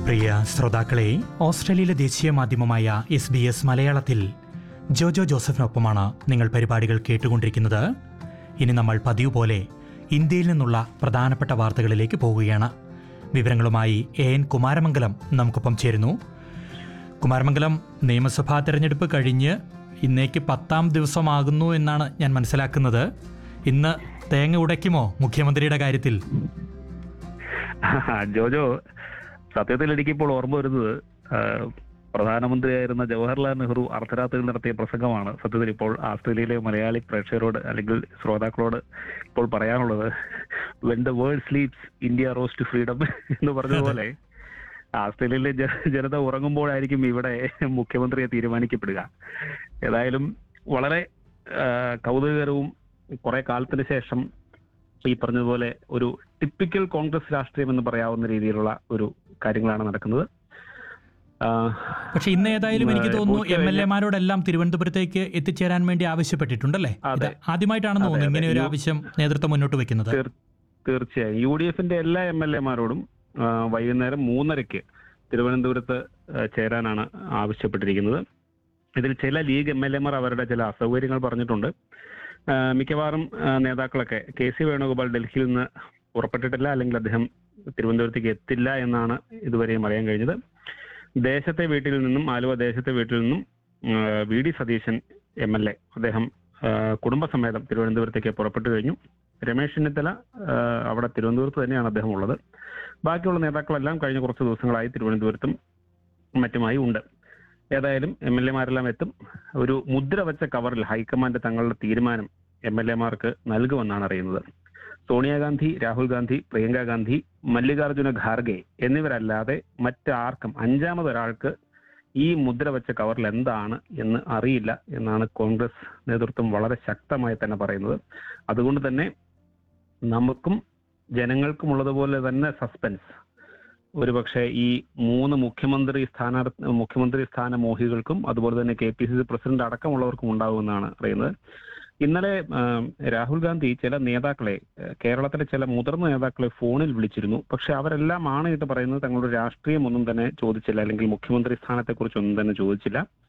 പ്രിയ ശ്രോതാക്കളെ ഓസ്ട്രേലിയയിലെ ദേശീയ മാധ്യമമായ എസ് ബി എസ് മലയാളത്തിൽ ജോജോ ജോസഫിനൊപ്പമാണ് നിങ്ങൾ പരിപാടികൾ കേട്ടുകൊണ്ടിരിക്കുന്നത് ഇനി നമ്മൾ പതിവ് പോലെ ഇന്ത്യയിൽ നിന്നുള്ള പ്രധാനപ്പെട്ട വാർത്തകളിലേക്ക് പോവുകയാണ് വിവരങ്ങളുമായി എ എൻ കുമാരമംഗലം നമുക്കൊപ്പം ചേരുന്നു കുമാരമംഗലം നിയമസഭാ തെരഞ്ഞെടുപ്പ് കഴിഞ്ഞ് ഇന്നേക്ക് പത്താം ദിവസമാകുന്നു എന്നാണ് ഞാൻ മനസ്സിലാക്കുന്നത് ഇന്ന് തേങ്ങ ഉടയ്ക്കുമോ മുഖ്യമന്ത്രിയുടെ കാര്യത്തിൽ ജോജോ സത്യത്തിൽ എനിക്കിപ്പോൾ ഓർമ്മ വരുന്നത് ആ, പ്രധാനമന്ത്രിയായിരുന്ന ജവഹർലാൽ നെഹ്റു അർദ്ധരാത്രിയിൽ നടത്തിയ പ്രസംഗമാണ് സത്യത്തിൽ ഇപ്പോൾ ആസ്ട്രേലിയയിലെ മലയാളി പ്രേക്ഷകരോട് അല്ലെങ്കിൽ ശ്രോതാക്കളോട് ഇപ്പോൾ പറയാനുള്ളത് when the world sleeps India rose to freedom എന്ന് പറഞ്ഞതുപോലെ ആസ്ട്രേലിയയിലെ ജ- ജനത ഉറങ്ങുമ്പോഴായിരിക്കും ഇവിടെ മുഖ്യമന്ത്രിയെ തീരുമാനിക്കപ്പെടുക ഏതായാലും വളരെ ആ, കൗതുകകരവും കുറെ കാലത്തിന് ശേഷം ഈ പറഞ്ഞതുപോലെ ഒരു ടിപ്പിക്കൽ കോൺഗ്രസ് രാഷ്ട്രീയം എന്ന് പറയാവുന്ന രീതിയിലുള്ള ഒരു കാര്യങ്ങളാണ് നടക്കുന്നത് ആ, പക്ഷെ ഇന്ന് ഏതായാലും എനിക്ക് ഏഹ് തോന്നുന്നു ഉച്ച എം എൽ കഴിഞ്ഞ് എമാരോടെല്ലാം തിരുവനന്തപുരത്തേക്ക് എത്തിച്ചേരാൻ വേണ്ടി ആവശ്യപ്പെട്ടിട്ടുണ്ടല്ലേ അതെ. ഇത് ആദ്യമായിട്ടാണെന്ന് അതെ, തോന്നുന്നു അതെ. ഇങ്ങനെ ഒരു യു- ആവശ്യം നേതൃത്വം മുന്നോട്ട് വെക്കുന്നത് തീർ- തീർച്ചയായും യു ഡി എഫിന്റെ എല്ലാ എം എൽ എമാരോടും വൈകുന്നേരം മൂന്നരയ്ക്ക് തിരുവനന്തപുരത്ത് ആ, ചേരാനാണ് ആവശ്യപ്പെട്ടിരിക്കുന്നത് ഇതിൽ ചില ലീഗ് എം എൽ എമാർ അവരുടെ ചില അസൗകര്യങ്ങൾ പറഞ്ഞിട്ടുണ്ട് ആ, മിക്കവാറും ആ, നേതാക്കളൊക്കെ കെ സി വേണുഗോപാൽ ഡൽഹിയിൽ നിന്ന് പുറപ്പെട്ടിട്ടില്ല അല്ലെങ്കിൽ അദ്ദേഹം തിരുവനന്തപുരത്തേക്ക് എത്തില്ല എന്നാണ് ഇതുവരെയും അറിയാൻ കഴിഞ്ഞത് ദേശത്തെ വീട്ടിൽ നിന്നും ആലുവ ദേശത്തെ വീട്ടിൽ നിന്നും ആ, V D Satheesan M L A അദ്ദേഹം ആ, കുടുംബസമേതം തിരുവനന്തപുരത്തേക്ക് പുറപ്പെട്ടു കഴിഞ്ഞു രമേശ് ചെന്നിത്തല ആ, അവിടെ തിരുവനന്തപുരത്ത് തന്നെയാണ് അദ്ദേഹം ഉള്ളത് ബാക്കിയുള്ള നേതാക്കളെല്ലാം കഴിഞ്ഞ കുറച്ച് ദിവസങ്ങളായി തിരുവനന്തപുരത്തും മറ്റുമായി ഉണ്ട് ഏതായാലും എം എൽ എമാരെല്ലാം എത്തും ഒരു മുദ്ര വെച്ച കവറിൽ ഹൈക്കമാൻഡ് തങ്ങളുടെ തീരുമാനം എം എൽ എമാർക്ക് നൽകുമെന്നാണ് അറിയുന്നത് സോണിയാഗാന്ധി രാഹുൽ ഗാന്ധി പ്രിയങ്ക ഗാന്ധി മല്ലികാർജുന ഖാർഗെ എന്നിവരല്ലാതെ മറ്റാർക്കും അഞ്ചാമതൊരാൾക്ക് ഈ മുദ്ര വെച്ച കവറിൽ എന്താണ് എന്ന് അറിയില്ല എന്നാണ് കോൺഗ്രസ് നേതൃത്വം വളരെ ശക്തമായി തന്നെ പറയുന്നത് അതുകൊണ്ട് തന്നെ നമുക്കും ജനങ്ങൾക്കും ഉള്ളതുപോലെ തന്നെ സസ്പെൻസ് ഒരുപക്ഷെ ഈ മൂന്ന് മുഖ്യമന്ത്രി സ്ഥാനാർത്ഥി മുഖ്യമന്ത്രി സ്ഥാന മോഹികൾക്കും അതുപോലെ തന്നെ K P C C president അടക്കമുള്ളവർക്കും ഉണ്ടാകുമെന്നാണ് അറിയുന്നത് ഇന്നലെ ആ, രാഹുൽ ഗാന്ധി ചില നേതാക്കളെ ആ, കേരളത്തിലെ ചില മുതിർന്ന നേതാക്കളെ ഫോണിൽ വിളിച്ചിരുന്നു പക്ഷെ അവരെല്ലാം ആണയിട്ട് പറയുന്നത് തങ്ങളുടെ രാഷ്ട്രീയം ഒന്നും തന്നെ ചോദിച്ചില്ല അല്ലെങ്കിൽ മുഖ്യമന്ത്രി സ്ഥാനത്തെക്കുറിച്ച് ഒന്നും തന്നെ ചോദിച്ചില്ല